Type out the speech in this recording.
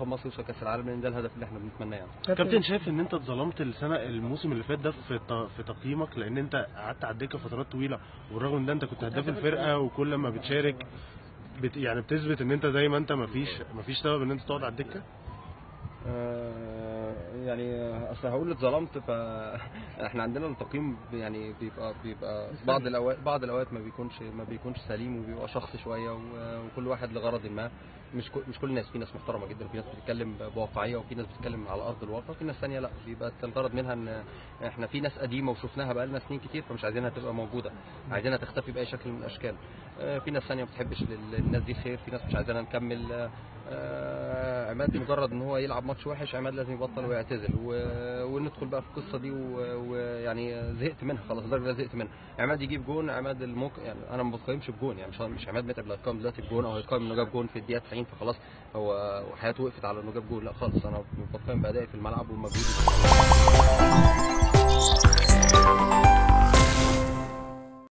منتخب مصر يوصل كاس العالم لان ده الهدف اللي احنا بنتمناه يعني كابتن شايف ان انت اتظلمت السنه الموسم اللي فات ده في ت- في تقييمك لان انت قعدت على الدكه فترات طويله والرغم ان ده انت كنت هداف الفرقه وكل ما بتشارك بت يعني بتثبت ان انت زي ما انت مفيش مفيش سبب ان انت تقعد على الدكه آه، يعني اصل هقول اتظلمت فاحنا عندنا التقييم يعني بيبقى بيبقى بعض الاوقات بعض الاوقات ما بيكونش ما بيكونش سليم وبيبقى شخص شويه و- وكل واحد لغرض ما مش كل مش كل الناس في ناس محترمه جدا وفي ناس بتتكلم بواقعيه وفي ناس بتتكلم على ارض الواقع وفي ناس ثانيه لا بيبقى الغرض منها ان احنا في ناس قديمه وشفناها بقالنا سنين كتير فمش عايزينها تبقى موجوده عايزينها تختفي باي شكل من الاشكال آه، في ناس ثانيه ما بتحبش لل- للناس دي خير في ناس مش عايزانا نكمل آه، آه، عماد مجرد ان هو يلعب ماتش وحش عماد لازم يبطل ويعتزل و- وندخل بقى في القصه دي و- ويعني زهقت منها خلاص لدرجه إن أنا زهقت منها عماد يجيب جون عماد الموقع يعني انا ما بقيمش بجون يعني مش مش عماد متعب اللي هيقيم دلوقتي الجون او هيقيم انه جاب جون في الدقيقه 90 فخلاص هو حياته وقفت على انه جاب جون لا خالص انا بقيم بادائي في الملعب ومجهودي